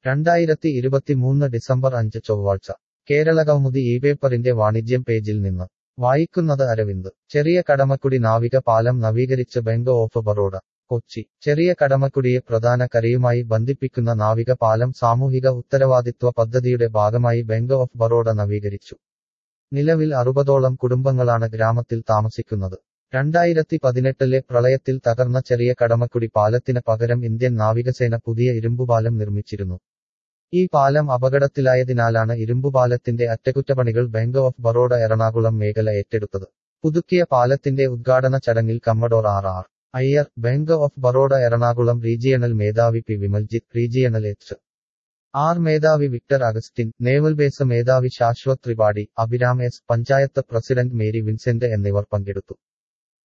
രണ്ടായിരത്തി ഇരുപത്തിമൂന്ന് ഡിസംബർ അഞ്ച് ചൊവ്വാഴ്ച കേരള കൗമുദി ഈ പേപ്പറിന്റെ വാണിജ്യം പേജിൽ നിന്ന് വായിക്കുന്നത് അരവിന്ദ് ചെറിയ കടമക്കുടി നാവിക പാലം നവീകരിച്ച് ബാങ്ക് ഓഫ് ബറോഡ കൊച്ചി ചെറിയ കടമക്കുടിയെ പ്രധാന കരയുമായി ബന്ധിപ്പിക്കുന്ന നാവിക പാലം സാമൂഹിക ഉത്തരവാദിത്വ പദ്ധതിയുടെ ഭാഗമായി ബാങ്ക് ഓഫ് ബറോഡ നവീകരിച്ചു നിലവിൽ അറുപതോളം കുടുംബങ്ങളാണ് ഗ്രാമത്തിൽ താമസിക്കുന്നത് രണ്ടായിരത്തി പതിനെട്ടിലെ പ്രളയത്തിൽ തകർന്ന ചെറിയ കടമക്കുടി പാലത്തിന് പകരം ഇന്ത്യൻ നാവികസേന പുതിയ ഇരുമ്പുപാലം നിർമ്മിച്ചിരുന്നു ഈ പാലം അപകടത്തിലായതിനാലാണ് ഇരുമ്പുപാലത്തിന്റെ അറ്റകുറ്റപ്പണികൾ ബാങ്ക് ഓഫ് ബറോഡ എറണാകുളം മേഖല ഏറ്റെടുത്തത് പുതുക്കിയ പാലത്തിന്റെ ഉദ്ഘാടന ചടങ്ങിൽ commodore R R Iyer bank of Baroda Ernakulam regional മേധാവി P Vimaljith regional H R മേധാവി വിക്ടർ അഗസ്റ്റിൻ നേവൽ ബേസ് മേധാവി Shashwat Tripathi Abhiram S panchayat president Mary Vincent എന്നിവർ പങ്കെടുത്തു